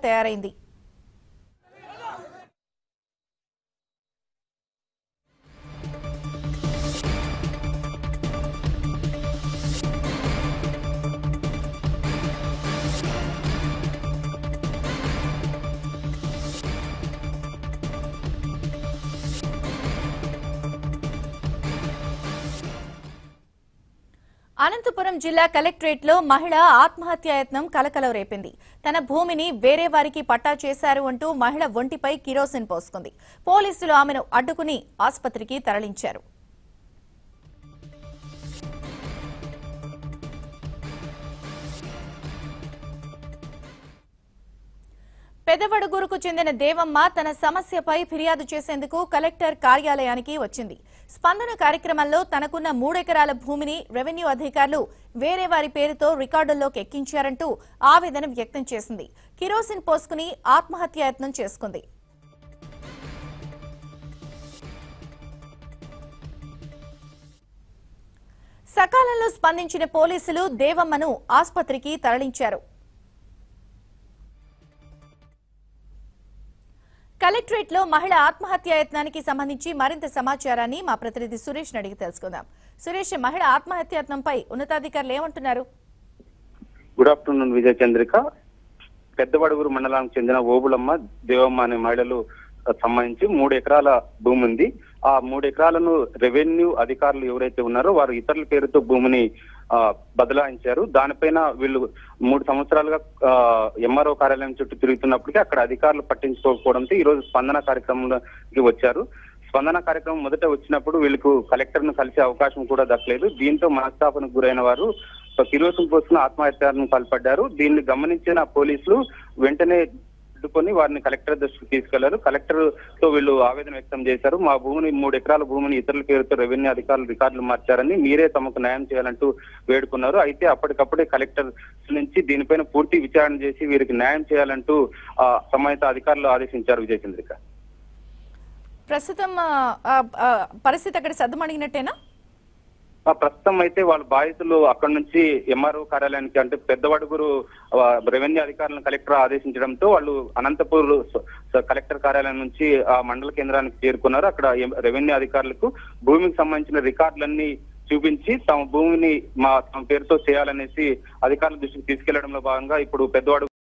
తయారైంది అనంతపురం జిల్లా కలెక్టరేట్ లో మహిళ ఆత్మహత్యాయత్నం కలకలం రేపింది తన భూమిని వేరే వారికి పట్టా చేశారు అంటూ మహిళ ఒంటిపై కిరోసిన్ పోసుకుంది పోలీసులు ఆమెను అడ్డుకుని ఆసుపత్రికి తరలించారు పెదవడుగూరుకు చెందిన దేవమ్మ తన సమస్యపై ఫిర్యాదు చేసేందుకు కలెక్టర్ కార్యాలయానికి వచ్చింది స్పందన కార్యక్రమంలో తనకున్న మూడెకరాల భూమిని రెవెన్యూ అధికారులు వేరే వారి పేరుతో రికార్డుల్లోకి ఎక్కించారంటూ ఆవేదన వ్యక్తం చేసింది కిరోసిన్ పోసుకుని ఆత్మహత్యాయత్నం చేసుకుంది సకాలంలో స్పందించిన పోలీసులు దేవమ్మను ఆసుపత్రికి తరలించారు కలెక్టరేట్ లో మహిళ ఆత్మహత్యాయత్నానికి సంబంధించి మరింత సమాచారాన్ని మా ప్రతినిధి సురేష్ అడిగి తెలుసుకుందాం సురేష్ మహిళ ఆత్మహత్యాయత్నంపై ఉన్నతాధికారులు ఏమంటున్నారు గుడ్ ఆఫ్టర్నూన్ విజయ చంద్రిక పెద్దవడుగురు మండలానికి చెందిన ఓబులమ్మ దేవమ్మ అనే మహిళలు సంబంధించి మూడు ఎకరాల భూమి ఉంది ఆ మూడు ఎకరాలను రెవెన్యూ అధికారులు ఎవరైతే ఉన్నారో వారు ఇతరుల పేరుతో భూమిని ఆ, బదలాయించారు దానిపైన వీళ్ళు మూడు సంవత్సరాలుగా ఎంఆర్ఓ కార్యాలయం చుట్టూ తిరుగుతున్నప్పటికీ అక్కడ అధికారులు పట్టించుకోకపోవడంతో ఈ రోజు స్పందన కార్యక్రమంలోకి వచ్చారు స్పందన కార్యక్రమం మొదట వచ్చినప్పుడు వీళ్ళకు కలెక్టర్ ను కలిసే అవకాశం కూడా దక్కలేదు దీంతో మనస్తాపనకు గురైన వారు కిరోసిన్ పోసుకుని ఆత్మహత్యాలను పాల్పడ్డారు దీన్ని గమనించిన పోలీసులు వెంటనే అడ్డుకొని వారిని కలెక్టర్ దృష్టికి తీసుకెళ్లారు కలెక్టర్ తో వీళ్ళు ఆవేదన వ్యక్తం చేశారు మా భూమిని మూడు ఎకరాల భూమిని ఇతరుల పేరుతో రెవెన్యూ అధికారులు రికార్డులు మార్చారని మీరే తమకు న్యాయం చేయాలంటూ వేడుకున్నారు అయితే అప్పటికప్పుడే కలెక్టర్ నుంచి దీనిపైన పూర్తి విచారణ చేసి వీరికి న్యాయం చేయాలంటూ ఆ, సంబంధిత అధికారులు ఆదేశించారు విజయ చంద్రిక ప్రస్తుతం ఆ, ఆ, ఆ, పరిస్థితి అక్కడ సద్దుమణిగినట్టేనా ఆ ప్రస్తుతం అయితే వాళ్ళ బాధితులు అక్కడ నుంచి ఎంఆర్ఓ కార్యాలయానికి అంటే పెద్దవడుగురు ఆ, రెవెన్యూ అధికారులను కలెక్టర్ ఆదేశించడంతో వాళ్ళు అనంతపూర్ స- స- కలెక్టర్ కార్యాలయం నుంచి ఆ మండల కేంద్రానికి చేరుకున్నారు అక్కడ ఎం- రెవెన్యూ అధికారులకు భూమికి సంబంధించిన రికార్డులన్నీ చూపించి తమ భూమిని మా తమ పేరుతో చేయాలనేసి అధికారుల దృష్టికి తీసుకెళ్లడంలో భాగంగా ఇప్పుడు పెద్దవాడు